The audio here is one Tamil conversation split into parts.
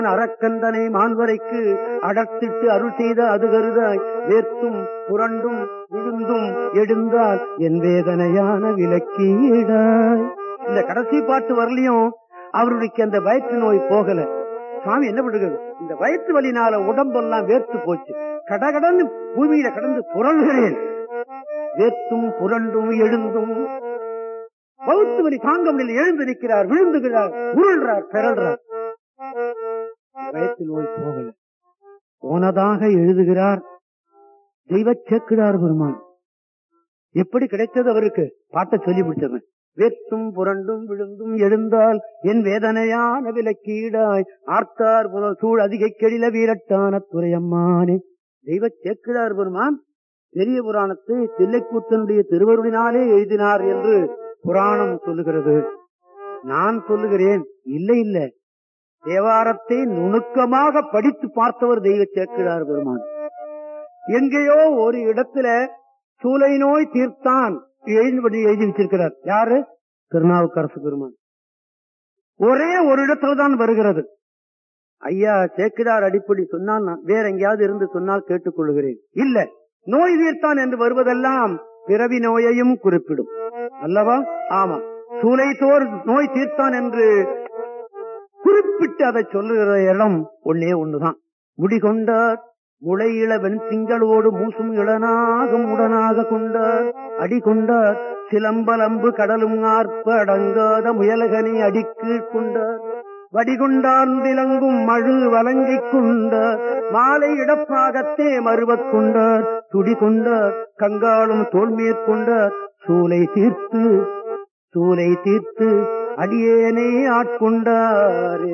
அரக்கந்தனை மான்வரைக்கு அடர்த்திட்டு அருள் செய்த அது கருதாய் வேர்த்தும் புரண்டும் விழுந்தும் எழுந்தால் என் வேதனையான விலக்கீடாய் இந்த கடைசி பாட்டு வரலையும் அவருடைய அந்த வயிற்று நோய் போகல சுவாமி என்ன பண்ணுறது இந்த வயிற்று வலினால உடம்பெல்லாம் வேர்த்து போச்சு கடகடன்னு பூமியில கடந்து புரள்கிறேன் வேர்த்தும் புரண்டும் எழுந்தும் வகுத்து வலி தாங்க முடியல எழுந்து நிற்கிறார் விழுந்துகிறார் உருள்றார் பிறல்றார் வயத்து நோய் போகல போனதாக எழுதுகிறார் தெய்வ சேக்கிடார் பெருமான் எப்படி கிடைத்தது அவருக்கு பாட்டை சொல்லி முடிச்சவன் வேத்தும் புரண்டும் விழுந்தும் எழுந்தால் என் வேதனையான விலக்கீடாய் ஆர்த்தார் புலர் சூழ் அதிக கெழில வீரட்டான துறையம்மானே தெய்வ சேக்கிடார் பெருமான் பெரிய புராணத்தை தில்லைக்கூத்தனுடைய திருவருளினாலே எழுதினார் என்று புராணம் சொல்லுகிறது நான் சொல்லுகிறேன் இல்லை இல்ல தேவாரத்தை நுணுக்கமாக படித்து பார்த்தவர் தெய்வ சேக்கிழார் பெருமான் எங்கேயோ ஒரு இடத்துல சூலை நோய் தீர்த்தான் எழுதி எழுதி வச்சிருக்கிறார் யாரு திருநாவுக்கரசு பெருமான் ஒரே ஒரு இடத்துல தான் வருகிறது ஐயா சேக்கிடார் அடிப்படை சொன்னால் நான் வேற எங்கேயாவது இருந்து சொன்னால் கேட்டுக்கொள்கிறேன் இல்ல நோய் தீர்த்தான் என்று வருவதெல்லாம் பிறவி நோயையும் குறிப்பிடும் அல்லவா ஆமா சூலை தோர் நோய் தீர்த்தான் என்று குறிப்பிட்டு அதை சொல்லுகிற இடம் ஒன்னே ஒண்ணுதான் முடிகொண்டார் முளை இளவன் திங்களோடு மூசும் இளனாகும் உடனாக கொண்டார் அடி கொண்டார் சிலம்பலம்பு கடலும் ஆர்ப்ப அடங்காத முயலகனை அடிக்கு கொண்டார் வடிகொண்டார்ந்திலங்கும் மழு வலங்கிக் கொண்டார் மாலை இடப்பாகத்தே மறுவக் கொண்டார் துடி கொண்டார் கங்காளும் தோல் மேற்கொண்டார் சூலை தீர்த்து சூலை தீர்த்து அடியேனே ஆட்கொண்டாரே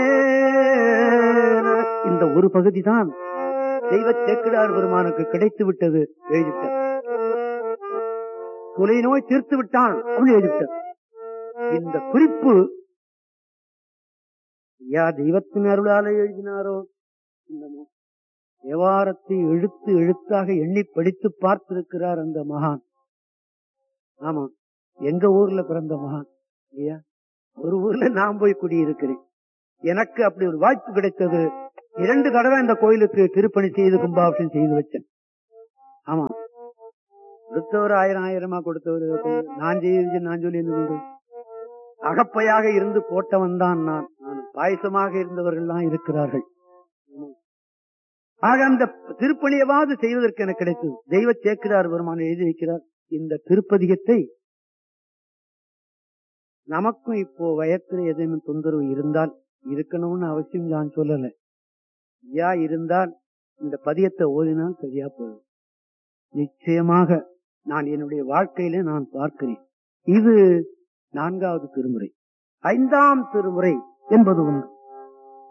இந்த ஒரு பகுதிதான் தெய்வ சேக்கிடார் பெருமானுக்கு கிடைத்து விட்டது எழுதிட்டார் கொலை நோய் தீர்த்து விட்டான் அப்படின்னு எழுதிட்டார் இந்த குறிப்பு யா தெய்வத்தின் அருளால எழுதினாரோ என்னமோ விவகாரத்தை எழுத்து எழுத்தாக எண்ணி படித்து பார்த்திருக்கிறார் அந்த மகான் ஆமா எங்க ஊர்ல பிறந்த மகான் இல்லையா ஒரு ஊர்ல நான் போய் குடியிருக்கிறேன் எனக்கு அப்படி ஒரு வாய்ப்பு கிடைத்தது இரண்டு தடவை இந்த கோயிலுக்கு திருப்பணி செய்து கும்பாபிஷன் செய்து வச்சேன் ஆமா கொடுத்தவர் ஆயிரம் ஆயிரமா கொடுத்தவர் நான் செய்து நான் சொல்லி என்ன சொல்றது அகப்பையாக இருந்து போட்டவன் தான் நான் நான் பாயசமாக இருந்தவர்கள் தான் இருக்கிறார்கள் ஆக அந்த திருப்பணியவாது செய்வதற்கு எனக்கு கிடைத்தது தெய்வ சேக்கிரார் பெருமான் எழுதி வைக்கிறார் இந்த திருப்பதிகத்தை நமக்கும் இப்போ வயத்துல ஏதேனும் தொந்தரவு இருந்தால் இருக்கணும்னு அவசியம் நான் சொல்லல ஐயா இருந்தால் இந்த பதியத்தை ஓதினால் சரியா போகும் நிச்சயமாக நான் என்னுடைய வாழ்க்கையில நான் பார்க்கிறேன் இது நான்காவது திருமுறை ஐந்தாம் திருமுறை என்பது ஒன்று